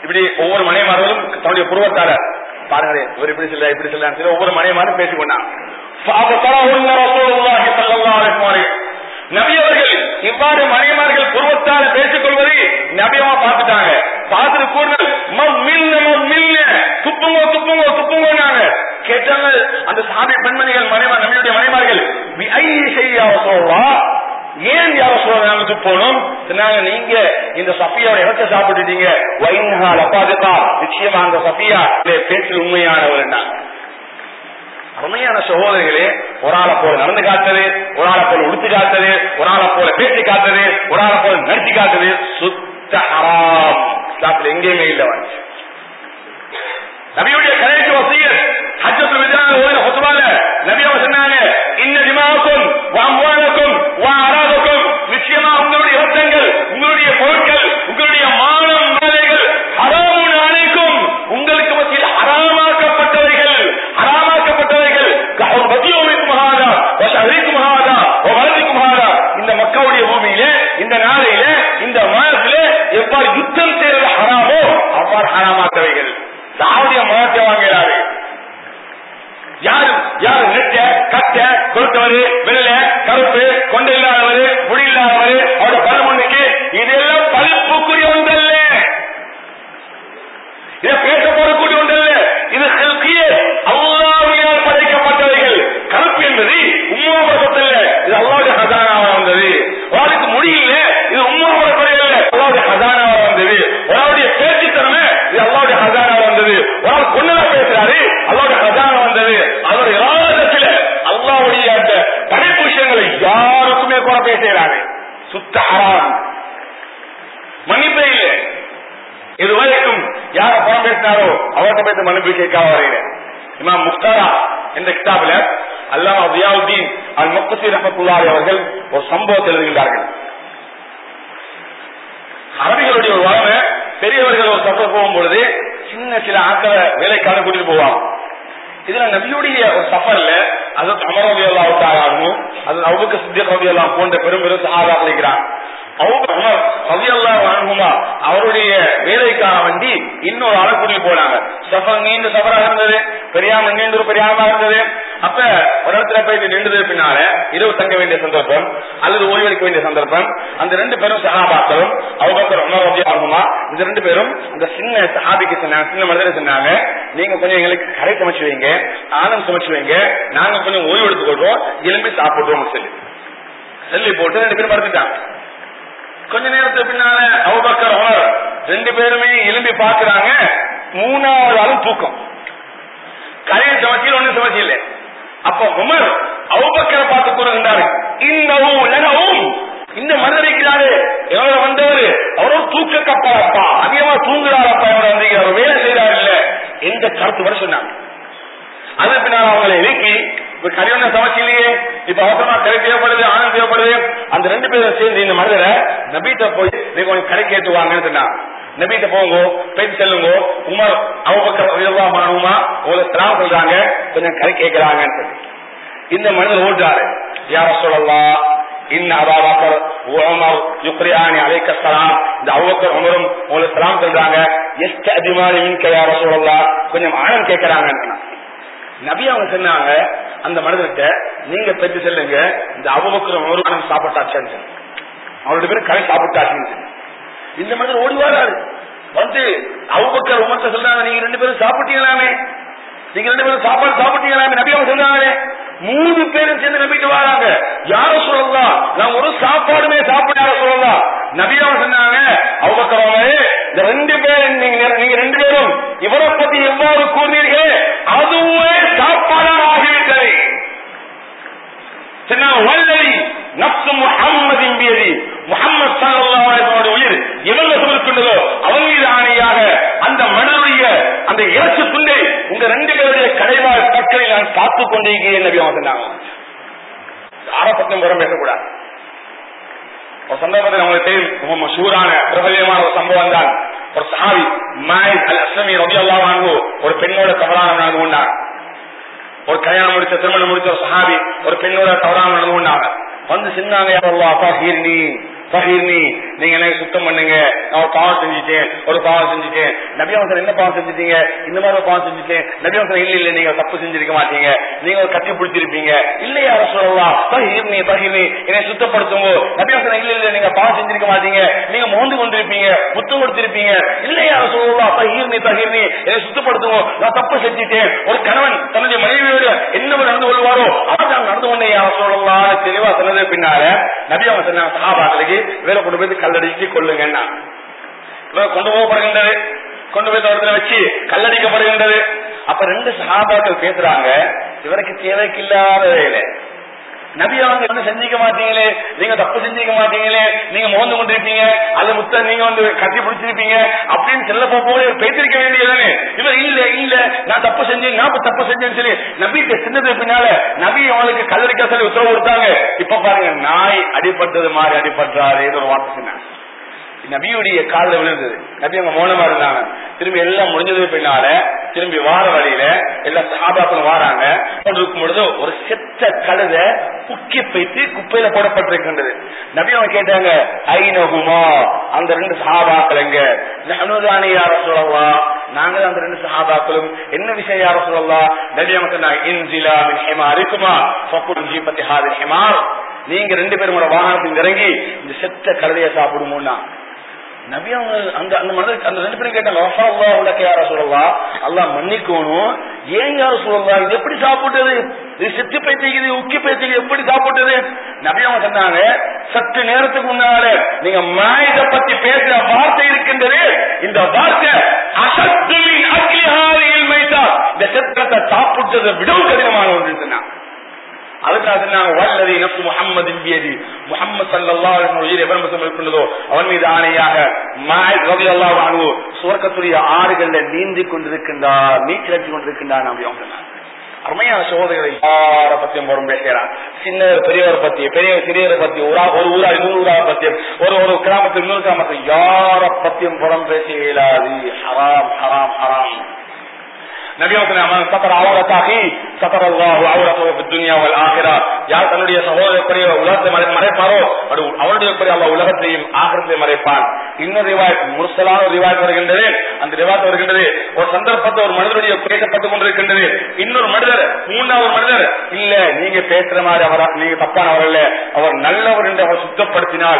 இப்படி ஒவ்வொரு மனைமார்களும் தன்னுடைய புருவத்தால பாருங்க இவர் இப்படி சொல்ல இப்படி சொல்லலாம் சொல்லி ஒவ்வொரு மனைமாரும் பேசிக்கொண்டாங்க فأبصرهن رسول الله صلى الله عليه وسلم. நபி அவர்கள் இவ்வாறு மனைமார்கள் புருவத்தால பேசிக் கொள்வதை நபியமா பார்த்துட்டாங்க பார்த்துட்டு கூறினார் மில்ல மில்ல துப்புங்கோ துப்புங்கோ துப்புங்கோனாங்க கேட்டாங்க அந்த சாமி பெண்மணிகள் மனைமா நபியுடைய மனைமார்கள் ஐ செய்ய சொல்வா ஏன் யார சொல்ல நாங்க துப்போனும் சொன்னாங்க நீங்க இந்த சஃபியாவோட இடத்தை சாப்பிட்டுட்டீங்க வைன்ஹால் அப்பாதுக்கா நிச்சயமா அந்த சஃபியா பேச்சில் உண்மையானவர் அருமையான சகோதரிகளே ஒரு ஆளை போல நடந்து காட்டுறது ஒரு ஆளை போல உடுத்து காட்டுறது ஒரு ஆளை போல பேசி காட்டுறது ஒரு ஆளை போல நடிச்சு காட்டுறது சுத்த ஹராம் இஸ்லாத்துல எங்கேயுமே இல்ல வந்து நபியுடைய கடைசி வசியர் ஹஜ்ஜத்துல் விதான ஓதின ஹுத்பால நபி அவங்க சொன்னாங்க இன்ன திமாக்கும் வம்வாலக்கும் வஅராதுக்கும் நிச்சயமா உங்களுடைய இரத்தங்கள் உங்களுடைய பொருட்கள் உங்களுடைய மானம் மலைகள் ஹராமுன் அலைக்கும் உங்களுக்கு மத்தியில் ஹராமாக்கப்பட்டவைகள் ஹராமாக்கப்பட்டவைகள் கஹுர் பத்தியோமிக்கும் ஹாதா வஷஹரிக்கும் ஹாதா வவலதிக்கும் ஹாதா இந்த மக்காவுடைய பூமியிலே இந்த நாளையில இந்த மாதத்திலே எவ்வாறு யுத்தம் செய்வது ஹராமோ அவ்வாறு ஹராமாக்கவைகள் சாவுடைய மதத்தை வாங்குகிறாரு யாரு யாரு நெட்ட கட்ட கொடுத்தவரு வெள்ள கருப்பு கொண்டு இல்லாதவரு முடி இல்லாதவரு அவரோட பரமுன்னுக்கு இதெல்லாம் பல்புக்குரிய ஒன்றல்ல இதை பேச போடக்கூடிய ஒன்றல்ல இது ஹெல்கிய அல்லாவியால் படைக்கப்பட்டவைகள் கருப்பு என்பது உம்மாபுரத்தல்ல இது அல்லாவுடைய ஹசானாவா வந்தது அவளுக்கு முடியல இது உம்மாபுரப்படையல்ல அல்லாவுடைய ஹசானாவா வந்தது அவருடைய பேச்சு திறமை இது அல்லாவுடைய ஹசானாவா வந்தது ஒரு ஆள் பொண்ணுல பேசுறாரு அல்லாவுடைய ஹசானா வந்தது அவர் இராதத்துல அல்லாவுடைய அந்த படைப்பு விஷயங்களை யாருக்குமே குறை பேசுகிறாரு சுத்த ஹராம் மன்னிப்பே இல்லை இதுவரைக்கும் யார புறம் பேசினாரோ அவர்கிட்ட பேச மன்னிப்பு கேட்காம வரையில இமாம் முக்தாரா என்ற கிதாபில அல்லாஹ் அபியாவுதீன் அல் முக்தி ரஹமத்துல்லாஹி அவர்கள் ஒரு சம்பவத்தை எழுதுகின்றார்கள் அரபிகளுடைய ஒரு வளமை பெரியவர்கள் ஒரு சஃபர் போகும்பொழுது சின்ன சில ஆக்களை வேலைக்காக கூட்டிட்டு போவாங்க இதுல நபியுடைய ஒரு சஃபர்ல அது அமர் ரவி அல்லாவுக்காகவும் அது அவுக்கு சித்திய ரவி எல்லாம் போன்ற பெரும் பெரும் சகாபாக்கள் இருக்கிறாங்க அமர் ரவி அல்லா அவருடைய வேலைக்காக வேண்டி இன்னொரு ஆளை கூட்டிட்டு போனாங்க சஃபர் நீண்ட சஃபராக இருந்தது பெரியாம நீண்ட ஒரு பெரியாம இருந்தது அப்ப ஒரு இடத்துல போயிட்டு நின்றது பின்னால இரவு தங்க வேண்டிய சந்தர்ப்பம் அல்லது ஓய்வெடுக்க வேண்டிய சந்தர்ப்பம் அந்த ரெண்டு பேரும் சகாபாக்களும் அவங்க உமர் ரவி ஆகுமா இந்த ரெண்டு பேரும் அந்த சின்ன சஹாபிக்கு சொன்னாங்க சின்ன மனிதர் சொன்னாங்க நீங்க கொஞ்சம் எங்களுக்கு கரை சமைச்சு வைங்க ஆனந்த் சமைச்சு வைங்க நாங்க கொஞ்சம் ஓய்வு எடுத்துக்கொள்றோம் எலும்பி சாப்பிடுறோம் சொல்லி சொல்லி போட்டு ரெண்டு பேரும் படுத்துட்டாங்க கொஞ்ச நேரத்துக்கு பின்னால அவுபக்கர் உமர் ரெண்டு பேருமே எலும்பி பாக்குறாங்க மூணாவது ஆளும் தூக்கம் கரையை சமைச்சு ஒண்ணு சமைச்சு இல்லை அப்ப உமர் அவுபக்கரை பார்த்து கூறுகின்றாரு இன்னவும் லனவும் இந்த மனிதர் இருக்கிறாரு எவ்வளவு வந்தவர் அவரும் தூக்க கப்பாப்பா அதிகமா தூங்குறாரப்பா எவ்வளவு வந்தீங்க அவர் வேலை செய்யறாரு இல்ல எந்த கருத்து வர சொன்னாங்க அது பின்னால் அவங்களை எழுப்பி இப்ப கல்யாணம் சமைச்சு இல்லையே இப்ப அவசரமா கரை தேவைப்படுது ஆனந்த் தேவைப்படுது அந்த ரெண்டு பேரும் சேர்ந்து இந்த மனிதரை நபீட்ட போய் நீங்க கொஞ்சம் கடை கேட்டு வாங்கன்னு சொன்னாங்க நபீட்ட போங்க போய் செல்லுங்க உமர் அவங்க மாணுமா உங்களை திராம சொல்றாங்க கொஞ்சம் கரை கேட்கிறாங்கன்னு சொல்லி இந்த மனிதர் ஓட்டுறாரு யார சொல்லலாம் இன்ன அபாபக்கர் உமர் யுக்ரியானி அலைக்க சலாம் இந்த அவ்வக்கர் உமரும் உங்களுக்கு சலாம் சொல்றாங்க எஸ்ட் அதிமானி மின்க யார சொல்லலாம் கொஞ்சம் ஆழம் கேட்கிறாங்கன்னு நபி அவங்க சொன்னாங்க அந்த மனிதர்கிட்ட நீங்க பெற்று செல்லுங்க இந்த அவ்வக்கர் உமரும் சாப்பிட்டாச்சுன்னு அவரோட பேரும் கரை சாப்பிட்டாச்சுன்னு இந்த மனிதர் ஓடி வராரு வந்து அவ்வக்கர் உமர்த்த சொல்றாங்க நீங்க ரெண்டு பேரும் சாப்பிட்டீங்களாமே நீங்க ரெண்டு பேரும் சாப்பாடு சாப்பிட்டீங்களாமே நபி அவங்க சொன்னாங்க மூணு பேரும் சேர்ந்து நம்பிட்டு வராங்க யாரும் சொல்லலாம் நான் ஒரு சாப்பாடுமே சாப்பிட யாரும் சொல்லலாம் நபியா சொன்னாங்க அவங்க இந்த ரெண்டு பேரும் நீங்க நீங்க ரெண்டு பேரும் இவரை பத்தி எவ்வாறு கூறினீர்கள் அதுவே சாப்பாடாக ஆகிவிட்டது வல்லதி நப்சு முகம்மதின் மீது முகமது சல்லாஹோட உயிர் எவங்க சொல்லிக்கொண்டதோ அவங்க மீது ஆணையாக அந்த மனிதனுடைய அந்த இறச்சு துண்டை உங்க ரெண்டு பேருடைய கடைவாழ் பற்களை நான் பார்த்துக் கொண்டிருக்கிறேன் நபி அவங்க சொன்னாங்க ஆரப்பட்டம் புறம் பேசக்கூடாது ஒரு சந்தர்ப்பத்தில் உங்களுக்கு தெரியும் சூரான பிரபலியமான ஒரு சம்பவம் தான் ஒரு சஹாபி மாயித் அல் அஸ்லமி ரபி அல்லாஹ் ஒரு பெண்ணோட தவறான நடந்து கொண்டார் ஒரு கல்யாணம் முடிச்ச திருமணம் முடிச்ச ஒரு சஹாபி ஒரு பெண்ணோட தவறான நடந்து கொண்டாங்க வந்து சின்னாங்க யாரல்லா பஹீர்னி பஹீர்னி நீங்க என்ன சுத்தம் பண்ணுங்க நான் ஒரு பாவம் செஞ்சுட்டேன் ஒரு பாவம் செஞ்சுட்டேன் நபியாவசர் என்ன பாவம் செஞ்சுட்டீங்க இந்த மாதிரி ஒரு பாவம் செஞ்சுட்டேன் நபியாவசர் இல்ல இல்ல நீங்க தப்பு செஞ்சிருக்க மாட்டீங்க நீங்க ஒரு கட்டி பிடிச்சிருப்பீங்க இல்லையா சொல்லலாம் பகிர்னி பகிர்னி என்னை சுத்தப்படுத்துங்க நபியாவசர் இல்ல இல்ல நீங்க பாவம் செஞ்சிருக்க மாட்டீங்க நீங்க மோந்து கொண்டிருப்பீங்க முத்தம் கொடுத்திருப்பீங்க இல்லையா சொல்லலாம் பகிர்னி பகிர்னி என்னை சுத்தப்படுத்துங்க நான் தப்பு செஞ்சுட்டேன் ஒரு கணவன் தன்னுடைய மனைவியோடு என்ன நடந்து கொள்வாரோ அதான் நடந்து கொண்டே யார் சொல்லலாம் தெளிவா சொன்னது பின்னால நபி அவங்க சொன்னாங்க சஹாபாக்களுக்கு வேலை கொண்டு போய் கல்லடிச்சு கொள்ளுங்கன்னா இவர் கொண்டு போகப்படுகின்றது கொண்டு போய் தோட்டத்தில் வச்சு கல்லடிக்கப்படுகின்றது அப்ப ரெண்டு சஹாபாக்கள் பேசுறாங்க இவருக்கு தேவைக்கு இல்லாத வேலை நபி அவங்க வந்து செஞ்சிக்க மாட்டீங்களே நீங்க தப்பு செஞ்சிக்க மாட்டீங்களே நீங்க மோந்து கொண்டிருப்பீங்க அது முத்த நீங்க வந்து கட்டி பிடிச்சிருப்பீங்க அப்படின்னு செல்ல போக பேசிருக்க வேண்டியதானே இவர் இல்ல இல்ல நான் தப்பு செஞ்சேன் நான் தப்பு செஞ்சேன்னு சொல்லி நபிக்கு சின்னது பின்னால நபி அவங்களுக்கு கல்லடிக்க சொல்லி உத்தரவு கொடுத்தாங்க இப்ப பாருங்க நாய் அடிபட்டது மாதிரி அடிபட்டாரு ஒரு வார்த்தை சொன்னாங்க நபியுடைய காலில் விழுந்தது நபி அவங்க மௌனமா இருந்தாங்க திரும்பி எல்லாம் முடிஞ்சது பின்னால திரும்பி வார வழியில எல்லா சஹாபாக்களும் வாராங்க இருக்கும் பொழுது ஒரு செத்த கழுத புக்கி பைத்து குப்பையில போடப்பட்டிருக்கின்றது நபி அவங்க கேட்டாங்க ஐநகுமா அந்த ரெண்டு சஹாபாக்கள் எங்க அனுதானி யார சொல்லலாம் நாங்க அந்த ரெண்டு சஹாபாக்களும் என்ன விஷயம் யார சொல்லலாம் நபி அவங்க சொன்னாங்க இன்சிலா மின் ஹிமார் இருக்குமா ஃபக்குல் ஜீபத்தி ஹாதில் ஹிமார் நீங்க ரெண்டு பேரும் வாகனத்தில் இறங்கி இந்த செத்த கழுதைய சாப்பிடுமோன்னா நபி அவங்க அந்த அந்த மனிதர் அந்த ரெண்டு பேரும் கேட்டாங்க வஃபா உலக யார சொல்லலாம் அல்லாஹ் மன்னிக்கணும் ஏன் யார சொல்லலாம் இது எப்படி சாப்பிட்டது இது செத்து பைத்திக்குது உக்கி பைத்திக்கு எப்படி சாப்பிட்டது நபி அவங்க சொன்னாங்க சற்று நேரத்துக்கு முன்னால நீங்க மாயத பத்தி பேசுற வார்த்தை இருக்கின்றது இந்த வார்த்தை அசத்துவின் அக்கிலிஹாரியில் மைத்தா இந்த செத்தத்தை சாப்பிட்டதை விடவும் கடினமான ஒன்று சொன்னாங்க அதுக்காக சொன்னாங்க வல்லதி நப்சு முகம்மது பியதி முகம்மது சல்லல்லாஹு அலைஹி உயிர் எவன் வசம் இருக்கின்றதோ அவன் மீது ஆணையாக மாயத் ரலியல்லாஹு அன்ஹு சுவர்க்கத்துடைய ஆறுகள்ல நீந்தி கொண்டிருக்கின்றார் நீச்சல் அடித்துக் கொண்டிருக்கின்றார் நபி அவங்க சொன்னாங்க அருமையான சகோதரர்களை யார பத்தியும் வரும் பேசுகிறான் சின்னவர் பெரியவர் பத்தி பெரியவர் சிறியவர் பத்தி ஒரு ஒரு ஊரா இன்னொரு ஊரா பத்தி ஒரு ஒரு கிராமத்தில் இன்னொரு கிராமத்தில் யார பத்தியும் புறம் பேச இயலாது ஹராம் ஹராம் ஹராம் நபி அவர்கள் சத்தர் அவரத்தாகி சத்தர் அல்லாஹு அவரத்து துனியா வல் ஆகிரா யார் தன்னுடைய சகோதரப்படிய உலகத்தை மறை மறைப்பாரோ அது அவருடைய படி அல்ல உலகத்தையும் ஆகிரத்தை மறைப்பான் இன்னொரு ரிவாய் முர்சலான ஒரு ரிவாய் வருகின்றது அந்த ரிவாய் வருகின்றது ஒரு சந்தர்ப்பத்தை ஒரு மனிதனுடைய பேசப்பட்டுக் கொண்டிருக்கின்றது இன்னொரு மனிதர் மூன்றாவது மனிதர் இல்ல நீங்க பேசுற மாதிரி அவரா நீங்க தப்பானவர் அல்ல அவர் நல்லவர் என்று அவர் சுத்தப்படுத்தினால்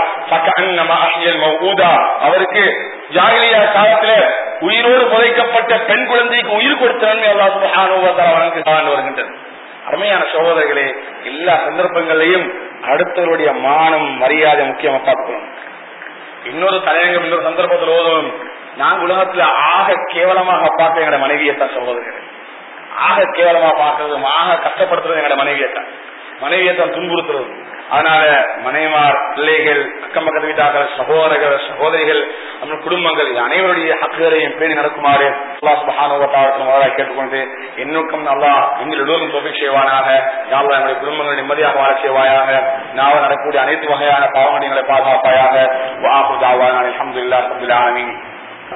அவருக்கு ஜாகிலியா காலத்துல உயிரோடு புதைக்கப்பட்ட பெண் குழந்தைக்கு உயிர் கொடுத்த நன்மை அல்லா சுபஹானுவத்தால் வருகின்றது அருமையான சகோதரர்களே எல்லா சந்தர்ப்பங்களையும் அடுத்தவருடைய மானம் மரியாதை முக்கியமா பார்க்கணும் இன்னொரு தலையங்கம் இன்னொரு சந்தர்ப்பத்தில் ஓதும் நான் உலகத்துல ஆக கேவலமாக பார்க்க எங்களோட மனைவியத்தான் சகோதரர்களே ஆக கேவலமா பார்க்கறது ஆக கஷ்டப்படுத்துறது எங்களோட மனைவியத்தான் மனைவியத்தான் துன்புறுத்துறது அதனால மனைமார் பிள்ளைகள் அக்கம் பக்கத்து வீட்டார்கள் சகோதரர்கள் சகோதரிகள் நம்ம குடும்பங்கள் அனைவருடைய ஹக்குகளையும் பேணி நடக்குமாறு கேட்டுக்கொண்டு என்னுக்கும் நல்லா எங்கள் எல்லோரும் தொகை செய்வானாக யாழ்லா எங்களுடைய குடும்பங்கள் நிம்மதியாக வாழ செய்வாயாக நாவல் நடக்கக்கூடிய அனைத்து வகையான பாவங்களை பாதுகாப்பாயாக வாஹு தாவான அலமதுல்லா அலமதுல்லாமி